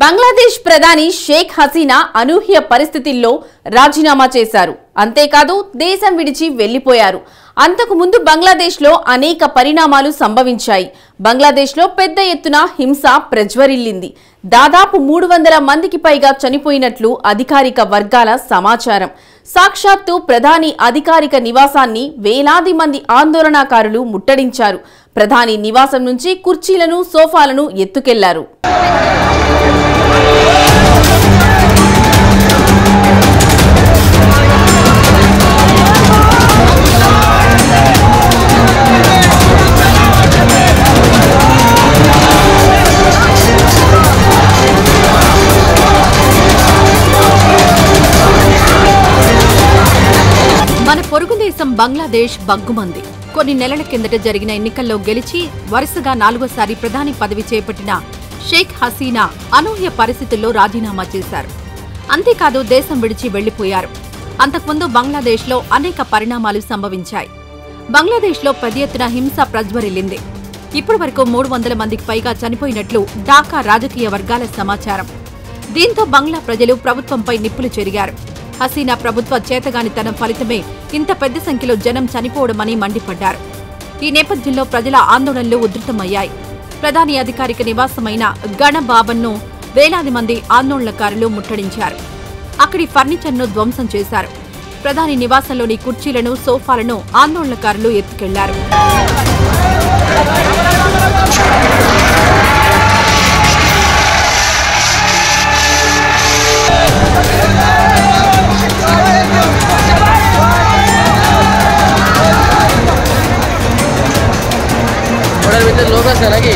బంగ్లాదేశ్ ప్రధాని షేక్ హసీనా అనూహ్య పరిస్థితుల్లో రాజీనామా చేశారు అంతేకాదు దేశం విడిచి వెళ్లిపోయారు అంతకు ముందు బంగ్లాదేశ్లో అనేక పరిణామాలు సంభవించాయి బంగ్లాదేశ్లో పెద్ద ఎత్తున హింస ప్రజ్వరిల్లింది దాదాపు మూడు వందల మందికి పైగా చనిపోయినట్లు అధికారిక వర్గాల సమాచారం సాక్షాత్తు ప్రధాని అధికారిక నివాసాన్ని వేలాది మంది ఆందోళనకారులు ముట్టడించారు ప్రధాని నివాసం నుంచి కుర్చీలను సోఫాలను ఎత్తుకెళ్లారు మన పొరుగు దేశం బంగ్లాదేశ్ బగ్గుమంది కొన్ని నెలల కిందట జరిగిన ఎన్నికల్లో గెలిచి వరుసగా నాలుగోసారి ప్రధాని పదవి చేపట్టిన షేక్ హసీనా అనూహ్య పరిస్థితుల్లో రాజీనామా చేశారు అంతేకాదు దేశం విడిచి వెళ్లిపోయారు అంతకుముందు బంగ్లాదేశ్లో అనేక పరిణామాలు సంభవించాయి బంగ్లాదేశ్లో పెద్ద ఎత్తున హింస ప్రజ్వరిల్లింది ఇప్పటి వరకు మూడు వందల మందికి పైగా చనిపోయినట్లు ఢాకా రాజకీయ వర్గాల సమాచారం దీంతో బంగ్లా ప్రజలు ప్రభుత్వంపై నిప్పులు చెరిగారు హసీనా ప్రభుత్వ చేతగానితనం ఫలితమే ఇంత పెద్ద సంఖ్యలో జనం చనిపోవడమని మండిపడ్డారు ఈ నేపథ్యంలో ప్రజల ఆందోళనలు ఉధృతమయ్యాయి ప్రధాని అధికారిక నివాసమైన గణబాబన్ను వేలాది మంది ఆందోళనకారులు ముట్టడించారు అక్కడి ఫర్నిచర్ను ధ్వంసం చేశారు ప్రధాని నివాసంలోని కుర్చీలను సోఫాలను ఆందోళనకారులు ఎత్తుకెళ్లారు ওটার ভিতরে লোক আছে নাকি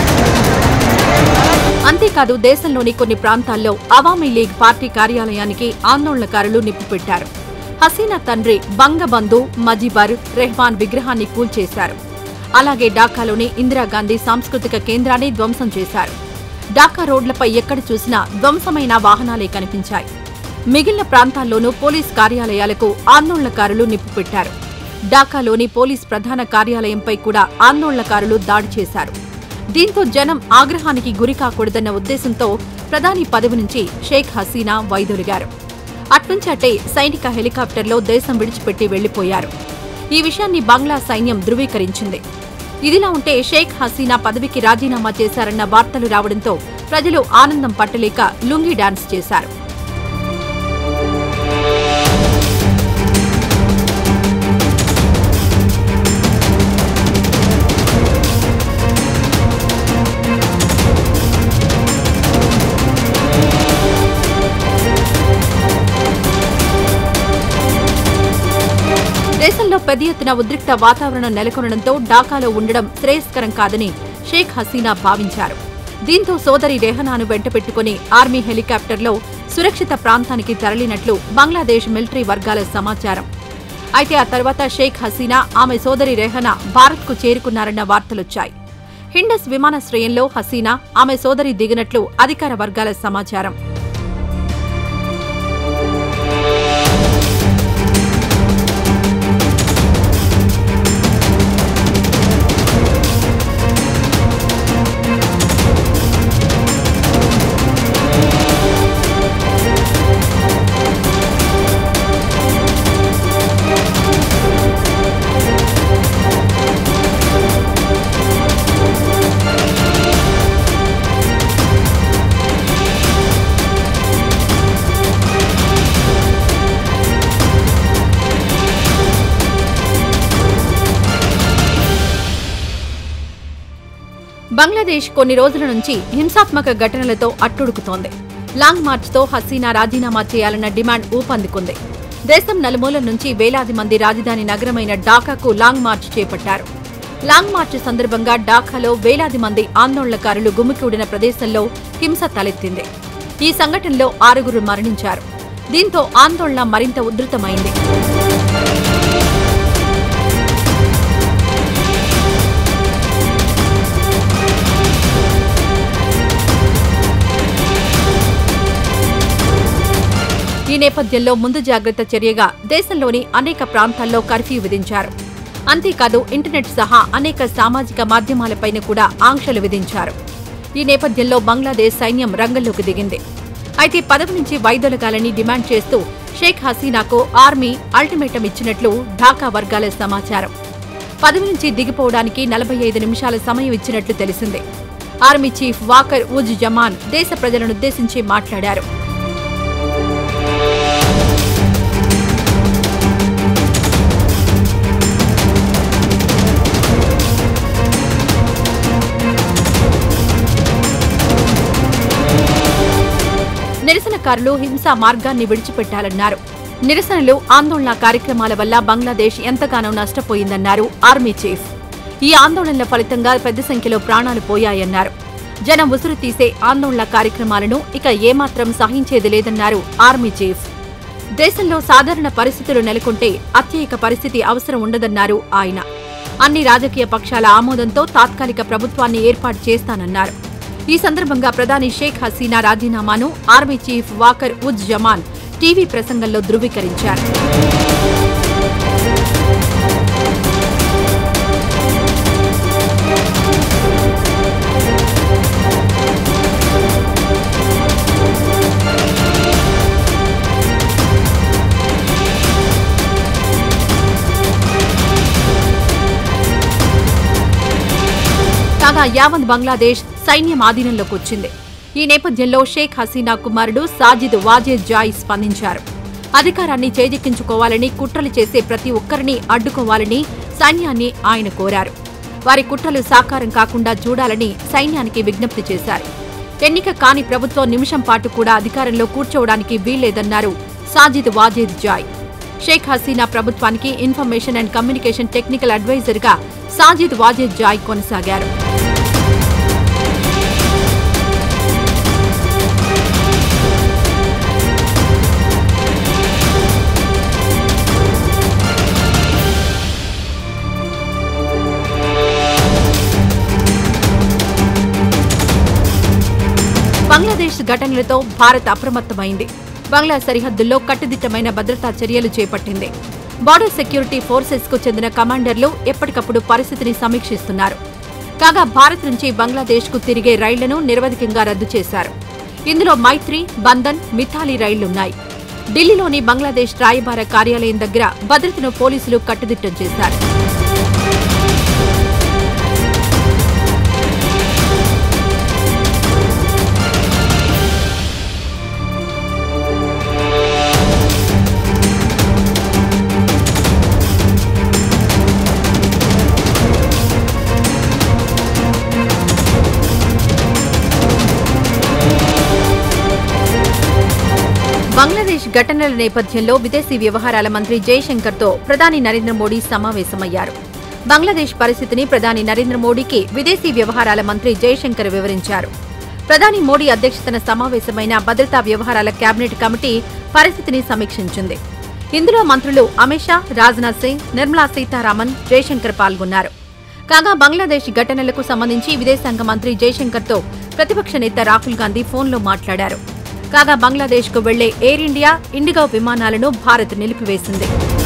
అంతేకాదు దేశంలోని కొన్ని ప్రాంతాల్లో అవామీ లీగ్ పార్టీ కార్యాలయానికి ఆందోళనకారులు నిప్పుపెట్టారు హసీనా తండ్రి బంగబంధు మజిబర్ రెహ్మాన్ విగ్రహాన్ని కూల్చేశారు అలాగే ఢాకాలోని ఇందిరాగాంధీ సాంస్కృతిక కేంద్రాన్ని ధ్వంసం చేశారు ఢాకా రోడ్లపై ఎక్కడ చూసినా ధ్వంసమైన వాహనాలే కనిపించాయి మిగిలిన ప్రాంతాల్లోనూ పోలీస్ కార్యాలయాలకు ఆందోళనకారులు నిప్పుపెట్టారు ఢాకాలోని పోలీస్ ప్రధాన కార్యాలయంపై కూడా ఆందోళనకారులు దాడి చేశారు దీంతో జనం ఆగ్రహానికి గురి కాకూడదన్న ఉద్దేశంతో ప్రధాని పదవి నుంచి షేక్ హసీనా వైదొలిగారు అట్నుంచి అటే సైనిక హెలికాప్టర్లో దేశం విడిచిపెట్టి వెళ్లిపోయారు ఈ విషయాన్ని బంగ్లా సైన్యం ధృవీకరించింది ఇదిలా ఉంటే షేక్ హసీనా పదవికి రాజీనామా చేశారన్న వార్తలు రావడంతో ప్రజలు ఆనందం పట్టలేక లుంగి డాన్స్ చేశారు దేశంలో పెద్ద ఎత్తున ఉద్రిక్త వాతావరణం నెలకొనడంతో ఢాకాలో ఉండడం శ్రేయస్కరం కాదని షేక్ హసీనా భావించారు దీంతో సోదరి రెహనాను వెంటపెట్టుకుని ఆర్మీ హెలికాప్టర్లో సురక్షిత ప్రాంతానికి తరలినట్లు బంగ్లాదేశ్ మిలిటరీ వర్గాల సమాచారం అయితే ఆ తర్వాత షేక్ హసీనా ఆమె సోదరి రెహనా భారత్కు చేరుకున్నారన్న వార్తలొచ్చాయి హిండస్ విమానాశ్రయంలో హసీనా ఆమె సోదరి దిగినట్లు అధికార వర్గాల సమాచారం బంగ్లాదేశ్ కొన్ని రోజుల నుంచి హింసాత్మక ఘటనలతో అట్టుడుకుతోంది లాంగ్ మార్చ్తో హసీనా రాజీనామా చేయాలన్న డిమాండ్ ఊపందుకుంది దేశం నలుమూలల నుంచి వేలాది మంది రాజధాని నగరమైన ఢాకాకు లాంగ్ మార్చ్ చేపట్టారు లాంగ్ మార్చ్ సందర్భంగా ఢాకాలో వేలాది మంది ఆందోళనకారులు గుమికూడిన ప్రదేశంలో హింస తలెత్తింది ఈ సంఘటనలో ఆరుగురు మరణించారు దీంతో ఆందోళన మరింత ఉధృతమైంది ఈ నేపథ్యంలో ముందు జాగ్రత్త చర్యగా దేశంలోని అనేక ప్రాంతాల్లో కర్ఫ్యూ విధించారు అంతేకాదు ఇంటర్నెట్ సహా అనేక సామాజిక మాధ్యమాలపైన కూడా ఆంక్షలు విధించారు ఈ నేపథ్యంలో బంగ్లాదేశ్ సైన్యం రంగంలోకి దిగింది అయితే పదవి నుంచి వైదొలగాలని డిమాండ్ చేస్తూ షేక్ హసీనాకు ఆర్మీ అల్టిమేటం ఇచ్చినట్లు ఢాకా వర్గాల సమాచారం పదవి నుంచి దిగిపోవడానికి నలభై ఐదు నిమిషాల సమయం ఇచ్చినట్లు తెలిసింది ఆర్మీ చీఫ్ వాకర్ ఉజ్ జమాన్ దేశ ప్రజలనుద్దేశించి మాట్లాడారు నిరసనకారులు హింసా మార్గాన్ని విడిచిపెట్టాలన్నారు నిరసనలు ఆందోళన కార్యక్రమాల వల్ల బంగ్లాదేశ్ ఎంతగానో నష్టపోయిందన్నారు ఆర్మీ చీఫ్ ఈ ఆందోళనల ఫలితంగా పెద్ద సంఖ్యలో ప్రాణాలు పోయాయన్నారు జనం ఉసురు తీసే ఆందోళన కార్యక్రమాలను ఇక ఏమాత్రం సహించేది లేదన్నారు ఆర్మీ చీఫ్ దేశంలో సాధారణ పరిస్థితులు నెలకొంటే అత్యయిక పరిస్థితి అవసరం ఉండదన్నారు ఆయన అన్ని రాజకీయ పక్షాల ఆమోదంతో తాత్కాలిక ప్రభుత్వాన్ని ఏర్పాటు చేస్తానన్నారు ఈ సందర్భంగా ప్రధాని షేక్ హసీనా రాజీనామాను army chief Waker Uz Zaman TV ప్రసంగంలో ధృవీకరించారు కాగా యావత్ బంగ్లాదేశ్ సైన్యం ఆధీనంలోకి వచ్చింది ఈ నేపథ్యంలో షేక్ హసీనా కుమారుడు సాజిద్ వాజేద్ జాయ్ స్పందించారు అధికారాన్ని చేజెక్కించుకోవాలని కుట్రలు చేసే ప్రతి ఒక్కరిని అడ్డుకోవాలని సైన్యాన్ని ఆయన కోరారు వారి కుట్రలు సాకారం కాకుండా చూడాలని సైన్యానికి విజ్ఞప్తి చేశారు ఎన్నిక కాని ప్రభుత్వం నిమిషం పాటు కూడా అధికారంలో కూర్చోవడానికి వీల్లేదన్నారు సాజిద్ వాజేద్ జాయ్ షేక్ హసీనా ప్రభుత్వానికి ఇన్ఫర్మేషన్ అండ్ కమ్యూనికేషన్ టెక్నికల్ అడ్వైజర్గా సాజిద్ వాజేద్ జాయ్ కొనసాగారు బంగ్లాదేశ్ ఘటనలతో భారత్ అప్రమత్తమైంది బంగ్లా సరిహద్దుల్లో కట్టుదిట్టమైన భద్రతా చర్యలు చేపట్టింది బార్డర్ సెక్యూరిటీ ఫోర్సెస్ కు చెందిన కమాండర్లు ఎప్పటికప్పుడు పరిస్థితిని సమీక్షిస్తున్నారు కాగా భారత్ నుంచి బంగ్లాదేశ్ కు తిరిగే రైళ్లను నిరవధికంగా రద్దు చేశారు ఇందులో మైత్రి బంధన్ మిథాలి రైళ్లున్నాయి ఢిల్లీలోని బంగ్లాదేశ్ రాయబార కార్యాలయం దగ్గర భద్రతను పోలీసులు కట్టుదిట్టం చేశారు బంగ్లాదేశ్ ఘటనల నేపథ్యంలో విదేశీ వ్యవహారాల మంత్రి జయశంకర్తో ప్రధాని నరేంద్ర మోడీ సమావేశమయ్యారు బంగ్లాదేశ్ పరిస్థితిని ప్రధాని నరేంద్ర మోడీకి విదేశీ వ్యవహారాల మంత్రి జయశంకర్ వివరించారు ప్రధాని మోడీ అధ్యక్షతన సమావేశమైన భద్రతా వ్యవహారాల కేబినెట్ కమిటీ పరిస్థితిని సమీక్షించింది ఇందులో మంత్రులు అమిత్ షా రాజ్నాథ్ సింగ్ నిర్మలా సీతారామన్ జయశంకర్ పాల్గొన్నారు కాగా బంగ్లాదేశ్ ఘటనలకు సంబంధించి విదేశాంగ మంత్రి జయశంకర్తో ప్రతిపక్ష నేత రాహుల్ గాంధీ ఫోన్లో మాట్లాడారు కాగా బంగ్లాదేశ్కు వెళ్లే ఎయిర్ ఇండియా ఇండిగో విమానాలను భారత్ నిలిపివేసింది